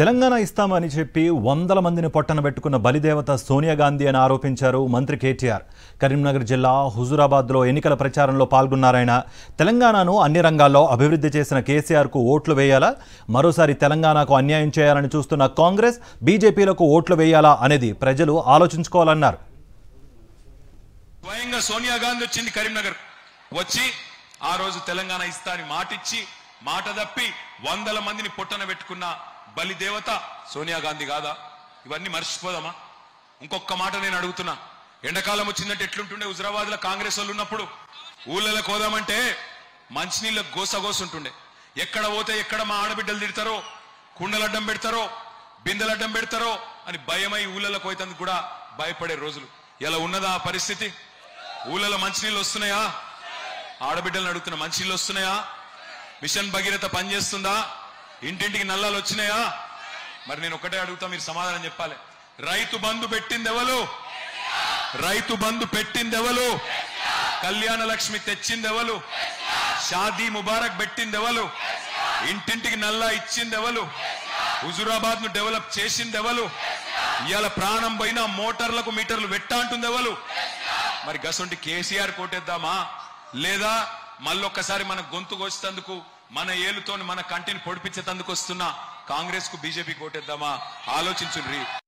తెలంగాణ ఇస్తామని చెప్పి వందల మందిని పొట్టన పెట్టుకున్న బలిదేవత సోనియా గాంధీ అని ఆరోపించారు మంత్రి కేటీఆర్ కరీంనగర్ జిల్లా హుజూరాబాద్లో ఎన్నికల ప్రచారంలో పాల్గొన్నారాయన తెలంగాణను అన్ని రంగాల్లో అభివృద్ధి చేసిన కేసీఆర్కు ఓట్లు వేయాలా మరోసారి తెలంగాణకు అన్యాయం చేయాలని చూస్తున్న కాంగ్రెస్ బీజేపీలకు ఓట్లు వేయాలా అనేది ప్రజలు ఆలోచించుకోవాలన్నారు స్వయంగా సోనియా గాంధీ వచ్చింది కరీంనగర్ వచ్చి ఆ రోజు తెలంగాణ ఇస్తా అని మాటిచ్చి మాట తప్పి వందల మందిని పొట్టన పెట్టుకున్న బలి దేవత సోనియా గాంధీ కాదా ఇవన్నీ మర్చిపోదామా ఇంకొక మాట నేను అడుగుతున్నా ఎండాకాలం వచ్చిందంటే ఎట్లుంటుండే హుజరాబాద్ లో కాంగ్రెస్ వాళ్ళు ఉన్నప్పుడు ఊళ్ళలోకి పోదామంటే మంచినీళ్ళ గోసగోస ఉంటుండే ఎక్కడ పోతే ఎక్కడ మా ఆడబిడ్డలు తిడతారో కుండలడ్డం పెడతారో బిందెలడ్డం పెడతారో అని భయమై ఊళ్ళలోకి పోయేందుకు కూడా భయపడే రోజులు ఇలా ఉన్నదా ఆ పరిస్థితి ఊళ్ళలో మంచినీళ్ళు వస్తున్నాయా ఆడబిడ్డలను అడుగుతున్న మంచినీళ్ళు వస్తున్నాయా మిషన్ భగీరథ పనిచేస్తుందా ఇంటింటికి నల్లాలు వచ్చినాయా మరి నేను ఒకటే అడుగుతా మీరు సమాధానం చెప్పాలి రైతు బంధు పెట్టింది ఎవరు రైతు బంధు పెట్టింది ఎవరు కళ్యాణ లక్ష్మి తెచ్చింది ఎవరు షాదీ ముబారక్ పెట్టింది ఎవరు ఇంటింటికి నల్లా ఇచ్చింది ఎవరు హుజురాబాద్ ను డెవలప్ చేసింది ఎవరు ఇవాళ ప్రాణం పోయిన మోటార్లకు మీటర్లు పెట్టా అంటుంది ఎవరు మరి గసొంటి కేసీఆర్ కోటేద్దామా లేదా మళ్ళొక్కసారి మన గొంతు కోసేందుకు మన ఏలుతోని మన కంటిని పొడిపించేందుకు వస్తున్న కాంగ్రెస్ కు బీజేపీ కోటేద్దామా ఆలోచించుండ్రి